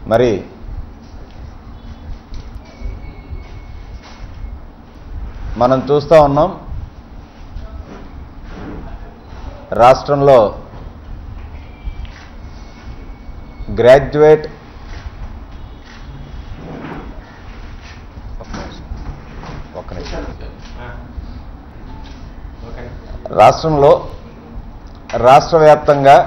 మరి మనం చూస్తూ ఉన్నాం రాష్ట్రంలో గ్రాడ్యుయేట్ ఒక్క నిమిషం రాష్ట్రంలో రాష్ట్ర వ్యాప్తంగా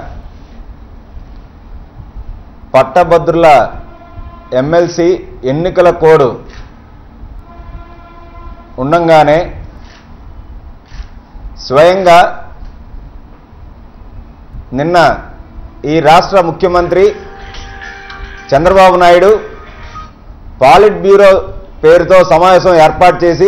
పట్టభద్రుల ఎమ్మెల్సీ ఎన్నికల కోడ్ ఉండంగానే స్వయంగా నిన్న ఈ రాష్ట్ర ముఖ్యమంత్రి చంద్రబాబు నాయుడు పాలిట్ బ్యూరో పేరుతో సమావేశం ఏర్పాటు చేసి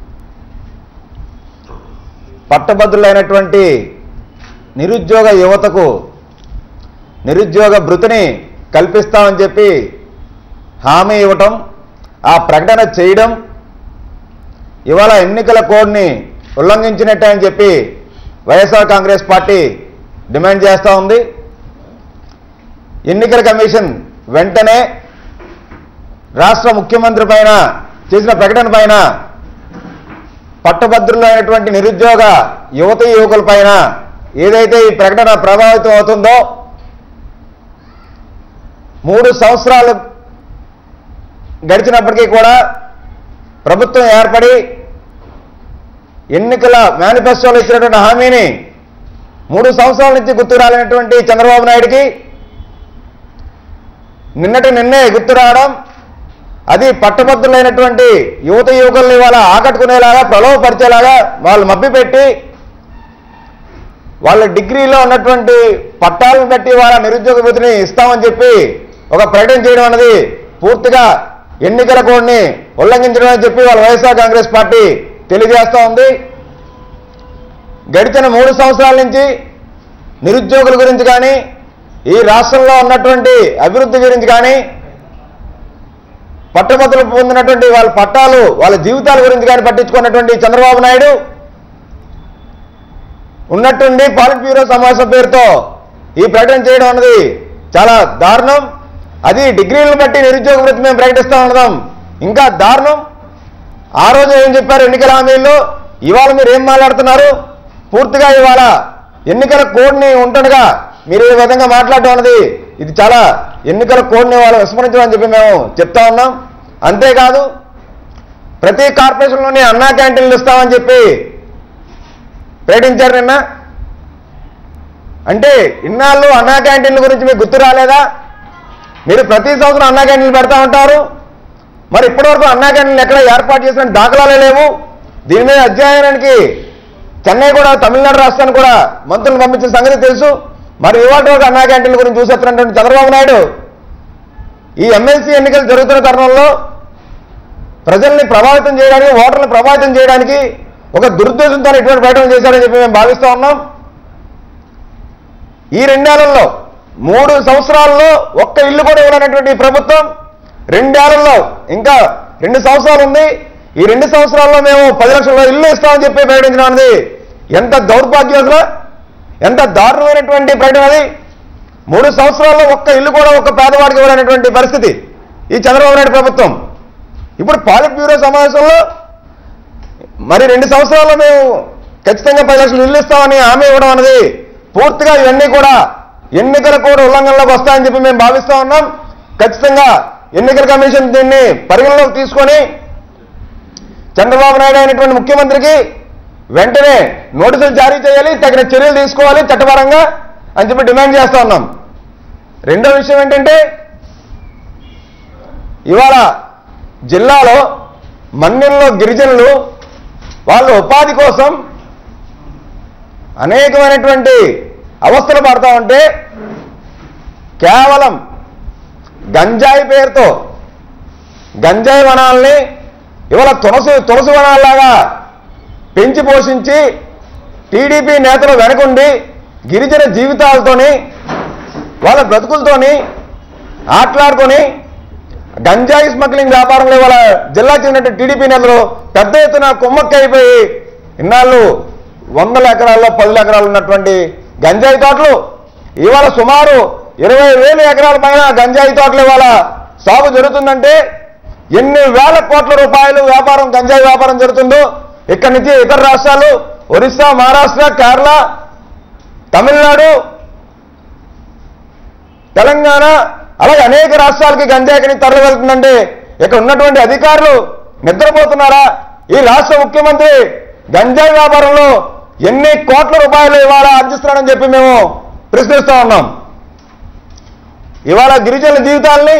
పట్టభద్రులైనటువంటి నిరుద్యోగ యువతకు నిరుద్యోగ భృతిని కల్పిస్తామని చెప్పి హామీ ఇవ్వటం ఆ ప్రకటన చేయడం ఇవాళ ఎన్నికల కోడ్ని ఉల్లంఘించినట్టే అని చెప్పి వైఎస్ఆర్ కాంగ్రెస్ పార్టీ డిమాండ్ చేస్తూ ఉంది ఎన్నికల కమిషన్ వెంటనే రాష్ట్ర ముఖ్యమంత్రి పైన చేసిన ప్రకటన పైన పట్టభద్రులైనటువంటి నిరుద్యోగ యువత యువకుల పైన ఏదైతే ఈ ప్రకటన ప్రభావితం అవుతుందో మూడు సంవత్సరాలు గడిచినప్పటికీ కూడా ప్రభుత్వం ఏర్పడి ఎన్నికల మేనిఫెస్టోలో ఇచ్చినటువంటి హామీని మూడు సంవత్సరాల నుంచి గుర్తు రాలేనటువంటి చంద్రబాబు నాయుడికి నిన్నటి నిన్నే గుర్తు రావడం అది పట్టభద్రులైనటువంటి యువత యువకుల్ని ఇవాళ ఆకట్టుకునేలాగా ప్రలోభపరిచేలాగా వాళ్ళు మభ్యపెట్టి వాళ్ళ డిగ్రీలో ఉన్నటువంటి పట్టాలను బట్టి వాళ్ళ నిరుద్యోగ వృత్తిని ఇస్తామని చెప్పి ఒక ప్రకటన చేయడం అన్నది పూర్తిగా ఎన్నికల కోడ్ని ఉల్లంఘించడం అని చెప్పి వాళ్ళ వైఎస్ఆర్ కాంగ్రెస్ పార్టీ తెలియజేస్తూ ఉంది గడిచిన మూడు సంవత్సరాల నుంచి నిరుద్యోగుల గురించి కానీ ఈ రాష్ట్రంలో ఉన్నటువంటి అభివృద్ధి గురించి కానీ పట్టభద్రులు పొందినటువంటి వాళ్ళ పట్టాలు వాళ్ళ జీవితాల గురించి కానీ పట్టించుకున్నటువంటి చంద్రబాబు నాయుడు ఉన్నట్టుండి పాలిట్ బ్యూరో సమావేశం పేరుతో ఈ ప్రకటన చేయడం అన్నది చాలా దారుణం అది డిగ్రీలను బట్టి నిరుద్యోగ వృత్తి మేము ప్రకటిస్తా ఉండదాం ఇంకా దారుణం ఆ రోజు ఏం చెప్పారు ఎన్నికల హామీల్లో ఇవాళ మీరు ఏం మాట్లాడుతున్నారు పూర్తిగా ఇవాళ ఎన్నికల కోడ్ని ఉంటుండగా మీరు ఈ విధంగా మాట్లాడడం అన్నది ఇది చాలా ఎన్నికల కోడ్ని వాళ్ళు విస్మరించడం అని చెప్పి మేము చెప్తా ఉన్నాం అంతేకాదు ప్రతి కార్పొరేషన్లోని అన్నా క్యాంటీన్లు ఇస్తామని చెప్పి ప్రకటించారు నిన్న అంటే ఇన్నాళ్ళు అన్నా క్యాంటీన్ల గురించి మీకు గుర్తు రాలేదా మీరు ప్రతి సంవత్సరం అన్నా క్యాంటీన్లు పెడతా ఉంటారు మరి ఇప్పటివరకు అన్నా క్యాంటీన్లు ఎక్కడ ఏర్పాటు చేసిన దాఖలాలే లేవు దీని మీద అధ్యయనానికి చెన్నై కూడా తమిళనాడు రాష్ట్రానికి కూడా మంత్రులు పంపించిన సంగతి తెలుసు మరి ఇవాళ వరకు అన్నా క్యాంటీన్ల గురించి చూసేస్తున్నటువంటి చంద్రబాబు నాయుడు ఈ ఎమ్మెల్సీ ఎన్నికలు జరుగుతున్న తరుణంలో ప్రజల్ని ప్రభావితం చేయడానికి ఓటర్లను ప్రభావితం చేయడానికి ఒక దురుద్దేశంతో ఇటువంటి ప్రకటన చేశారని చెప్పి మేము భావిస్తా ఉన్నాం ఈ రెండేళ్లలో మూడు సంవత్సరాల్లో ఒక్క ఇల్లు కూడా ఇవ్వనటువంటి ఈ ప్రభుత్వం రెండేళ్లలో ఇంకా రెండు సంవత్సరాలు ఉంది ఈ రెండు సంవత్సరాల్లో మేము పది లక్షల ఇల్లు ఇస్తామని చెప్పి ప్రకటించడం అనేది ఎంత దౌర్భాగ్యం అసలు ఎంత దారుణమైనటువంటి ప్రకటన అది మూడు సంవత్సరాల్లో ఒక్క ఇల్లు కూడా ఒక్క పేదవాడికి ఇవ్వలేనటువంటి పరిస్థితి ఈ చంద్రబాబు నాయుడు ప్రభుత్వం ఇప్పుడు పాలిట్ బ్యూరో సమావేశంలో మరి రెండు సంవత్సరాల్లో మేము ఖచ్చితంగా పది లక్షలు ఇల్లు ఇస్తామని హామీ ఇవ్వడం అనేది పూర్తిగా ఇవన్నీ కూడా ఎన్నికల కోడ్ ఉల్లంఘనలోకి వస్తాయని చెప్పి మేము భావిస్తా ఉన్నాం ఖచ్చితంగా ఎన్నికల కమిషన్ దీన్ని పరిగణలోకి తీసుకొని చంద్రబాబు నాయుడు అయినటువంటి ముఖ్యమంత్రికి వెంటనే నోటీసులు జారీ చేయాలి తగిన చర్యలు తీసుకోవాలి చట్టపరంగా అని చెప్పి డిమాండ్ చేస్తా ఉన్నాం రెండో విషయం ఏంటంటే ఇవాళ జిల్లాలో మన్యంలో గిరిజనులు వాళ్ళు ఉపాధి కోసం అనేకమైనటువంటి అవస్థలు పడతా ఉంటే కేవలం గంజాయి పేరుతో గంజాయి వనాల్ని ఇవాళ తులసి తులసి వనాల్లాగా పెంచి పోషించి టీడీపీ నేతలు వెనకుండి గిరిజన జీవితాలతోని వాళ్ళ బ్రతుకులతోని ఆటలాడుకొని గంజాయి స్మగ్లింగ్ వ్యాపారంలో ఇవాళ జిల్లా చెందిన టీడీపీ నేతలు పెద్ద ఎత్తున కుమ్మక్క అయిపోయి ఇన్నాళ్ళు వందల ఎకరాల్లో పదుల ఎకరాలు ఉన్నటువంటి గంజాయి తోటలు ఇవాళ సుమారు ఇరవై వేల ఎకరాల పైన గంజాయి తోటలు ఇవాళ సాగు జరుగుతుందంటే ఎన్ని వేల కోట్ల రూపాయలు వ్యాపారం గంజాయి వ్యాపారం జరుగుతుందో ఇక్కడి నుంచి ఇతర రాష్ట్రాలు ఒరిస్సా మహారాష్ట్ర కేరళ తమిళనాడు తెలంగాణ అలాగే అనేక రాష్ట్రాలకి గంజాయిని తరలి వెళ్తుందంటే ఇక్కడ ఉన్నటువంటి అధికారులు నిద్రపోతున్నారా ఈ రాష్ట్ర ముఖ్యమంత్రి గంజాయి వ్యాపారంలో ఎన్ని కోట్ల రూపాయలు ఇవాళ ఆర్జిస్తున్నాడని చెప్పి మేము ప్రశ్నిస్తా ఉన్నాం ఇవాళ గిరిజనుల జీవితాల్ని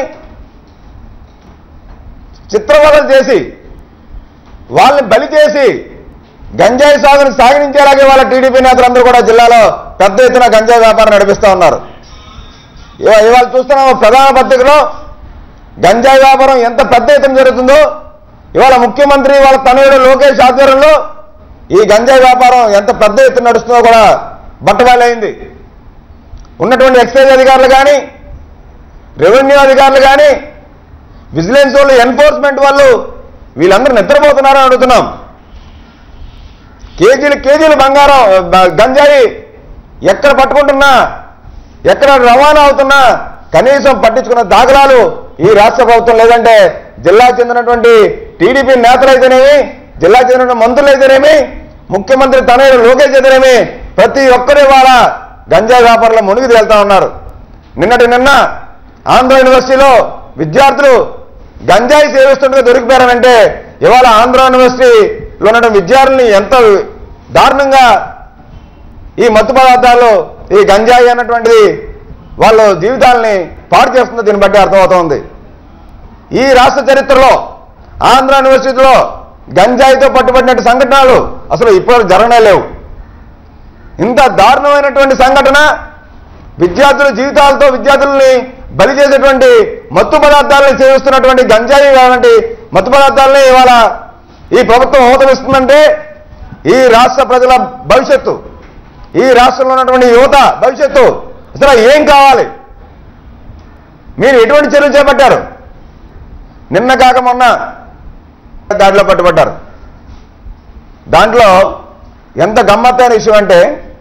చిత్రవదలు చేసి వాళ్ళని బలి చేసి గంజాయి సాగుని సాగనించేలాగే వాళ్ళ టీడీపీ నేతలందరూ కూడా జిల్లాలో పెద్ద ఎత్తున గంజాయి వ్యాపారం నడిపిస్తూ ఉన్నారు ఇవా- ఇవాళ చూస్తున్నాము ప్రధాన పత్రికలో గంజాయి వ్యాపారం ఎంత పెద్ద ఎత్తున జరుగుతుందో ఇవాళ ముఖ్యమంత్రి వాళ్ళ తనయుడు లోకేష్ ఆధ్వర్యంలో ఈ గంజాయి వ్యాపారం ఎంత పెద్ద ఎత్తున నడుస్తుందో కూడా బట్టబయలైంది ఉన్నటువంటి ఎక్సైజ్ అధికారులు కానీ రెవెన్యూ అధికారులు కానీ విజిలెన్స్ వాళ్ళు ఎన్ఫోర్స్మెంట్ వాళ్ళు వీళ్ళందరూ నిద్రపోతున్నారని అడుగుతున్నాం కేజీలు కేజీలు బంగారం బ- గంజాయి ఎక్కడ పట్టుకుంటున్నా ఎక్కడ రవాణా అవుతున్నా కనీసం పట్టించుకున్న దాఖలాలు ఈ రాష్ట్ర ప్రభుత్వం లేదంటే జిల్లా చెందినటువంటి టీడీపీ నేతలు అయితేనేమి జిల్లా చెందిన మంత్రులు అయితేనేమి ముఖ్యమంత్రి తనయుడు లోకేష్ అయితేనేమి ప్రతి ఒక్కరు ఇవాళ గంజాయి వ్యాపారంలో మునిగి తేలుతా ఉన్నారు నిన్నటి నిన్న ఆంధ్ర యూనివర్సిటీలో విద్యార్థులు గంజాయి సేవిస్తుండగా దొరికిపోయారనంటే ఇవాళ ఆంధ్ర యూనివర్సిటీలో ఉన్న విద్యార్థుల్ని ఎంత దారుణంగా ఈ మత్తు పదార్థాలు ఈ గంజాయి అన్నటువంటిది వాళ్ళ జీవితాలని పాడు చేస్తుందో దీన్ని బట్టి అర్థమవుతోంది ఈ రాష్ట్ర చరిత్రలో ఆంధ్ర యూనివర్సిటీలో గంజాయితో పట్టుబడినట్టు సంఘటనలు అసలు ఇప్పటివరకు జరగనే లేవు ఇంత దారుణమైనటువంటి సంఘటన విద్యార్థుల జీవితాలతో విద్యార్థుల్ని బలి చేసేటువంటి మత్తు పదార్థాలను సేవిస్తున్నటువంటి గంజాయి లాంటి మత్తు పదార్థాలని ఇవాళ ఈ ప్రభుత్వం హోతమిస్తుందంటే ఈ రాష్ట్ర ప్రజల భవిష్యత్తు ఈ రాష్ట్రంలో ఉన్నటువంటి యువత భవిష్యత్తు అసలు ఏం కావాలి మీరు ఎటువంటి చర్యలు చేపట్టారు నిన్న కాక మొన్న దాడిలో పట్టుబడ్డారు దాంట్లో ఎంత గమ్మత్తైన విషయం అంటే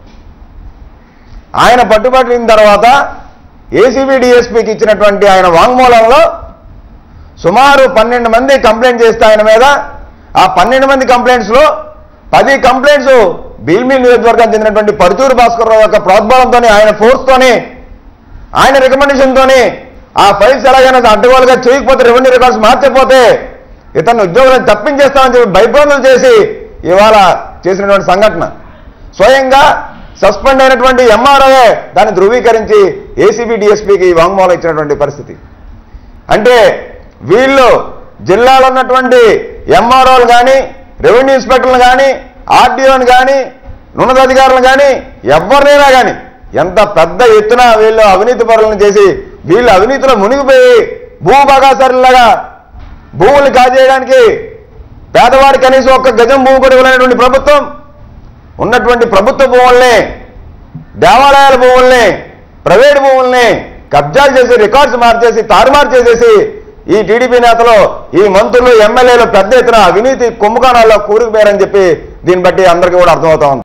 ఆయన పట్టుబడిన తర్వాత ఏసీబీ డిఎస్పీకి ఇచ్చినటువంటి ఆయన వాంగ్మూలంలో సుమారు పన్నెండు మంది కంప్లైంట్ చేస్తే ఆయన మీద ఆ పన్నెండు మంది కంప్లైంట్స్లో పది కంప్లైంట్స్ భీల్మీ నియోజకవర్గానికి చెందినటువంటి పరుచూరు భాస్కర్రావు యొక్క ప్రోద్బలంతోనే ఆయన ఫోర్స్తోనే ఆయన రికమెండేషన్తోనే ఆ ఫైల్స్ ఎలాగైనా అడ్డగోలుగా చేయకపోతే రెవెన్యూ రికార్డ్స్ మార్చకపోతే ఇతను ఉద్యోగులను తప్పించేస్తామని చెప్పి భయభ్రాంతులు చేసి ఇవాళ చేసినటువంటి సంఘటన స్వయంగా సస్పెండ్ అయినటువంటి ఎంఆర్ఓఏ దాన్ని ధృవీకరించి ఏసీబీ డిఎస్పీకి వాంగ్మూలం ఇచ్చినటువంటి పరిస్థితి అంటే వీళ్ళు జిల్లాలో ఉన్నటువంటి ఎంఆర్ఓలు కానీ రెవెన్యూ ఇన్స్పెక్టర్లు కానీ ఆర్డీఓని కానీ ఉన్నతాధికారులు కానీ ఎవరినైనా కానీ ఎంత పెద్ద ఎత్తున వీళ్ళు అవినీతి పరులను చేసి వీళ్ళు అవినీతిలో మునిగిపోయి భూభాగాసరులాగా భూములు కాజేయడానికి పేదవాడి కనీసం ఒక్క గజం భూమి కూడా ఇవ్వలేనటువంటి ప్రభుత్వం ఉన్నటువంటి ప్రభుత్వ భూముల్ని దేవాలయాల భూముల్ని ప్రైవేట్ భూముల్ని కబ్జాలు చేసి రికార్డ్స్ మార్చేసి తారుమారు చేసేసి ఈ టీడీపీ నేతలు ఈ మంత్రులు ఎమ్మెల్యేలు పెద్ద ఎత్తున అవినీతి కుంభకోణాల్లో కూరుకుపోయారని చెప్పి దీన్ని బట్టి అందరికీ కూడా అర్థమవుతా ఉంది